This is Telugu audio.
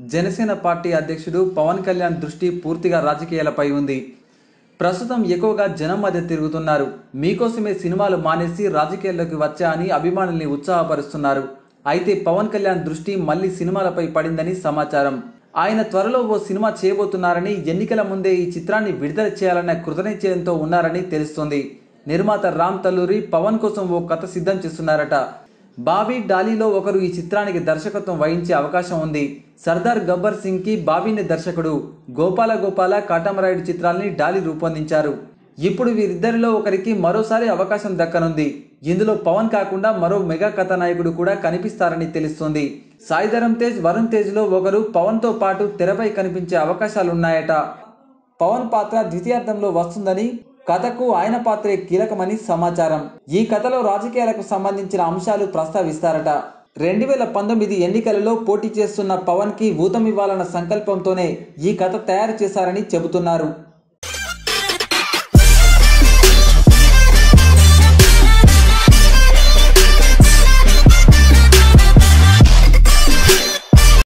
జనసేన పార్టీ అధ్యక్షుడు పవన్ కళ్యాణ్ దృష్టి పూర్తిగా రాజకీయాలపై ఉంది ప్రస్తుతం ఎక్కువగా జనం మధ్య తిరుగుతున్నారు మీకోసమే సినిమాలు మానేసి రాజకీయాల్లోకి వచ్చా అని అభిమానుల్ని ఉత్సాహపరుస్తున్నారు అయితే పవన్ కళ్యాణ్ దృష్టి మళ్ళీ సినిమాలపై పడిందని సమాచారం ఆయన త్వరలో ఓ సినిమా చేయబోతున్నారని ఎన్నికల ముందే ఈ చిత్రాన్ని విడుదల చేయాలన్న కృతనిశ్చయంతో ఉన్నారని తెలుస్తోంది నిర్మాత రామ్ తల్లూరి పవన్ కోసం ఓ కథ సిద్ధం చేస్తున్నారట బాబీ డాలీలో ఒకరు ఈ చిత్రానికి దర్శకత్వం వహించే అవకాశం ఉంది సర్దార్ గబ్బర్ సింగ్ కి బాబీని దర్శకుడు గోపాల గోపాల కాటమరాయుడు చిత్రాల్ని డాలీ రూపొందించారు ఇప్పుడు వీరిద్దరిలో ఒకరికి మరోసారి అవకాశం దక్కనుంది ఇందులో పవన్ కాకుండా మరో మెగా కథానాయకుడు కూడా కనిపిస్తారని తెలుస్తోంది సాయిధరం తేజ్ వరుణ్ తేజ్ లో ఒకరు పవన్ తో పాటు తెరపై కనిపించే అవకాశాలున్నాయట పవన్ పాత్ర ద్వితీయార్థంలో వస్తుందని కథకు ఆయన పాత్రే కీలకమని సమాచారం ఈ కథలో రాజకీయాలకు సంబంధించిన అంశాలు ప్రస్తావిస్తారట రెండు వేల పంతొమ్మిది ఎన్నికలలో పోటీ చేస్తున్న పవన్ కి ఊతమివ్వాలన్న సంకల్పంతోనే ఈ కథ తయారు చేశారని చెబుతున్నారు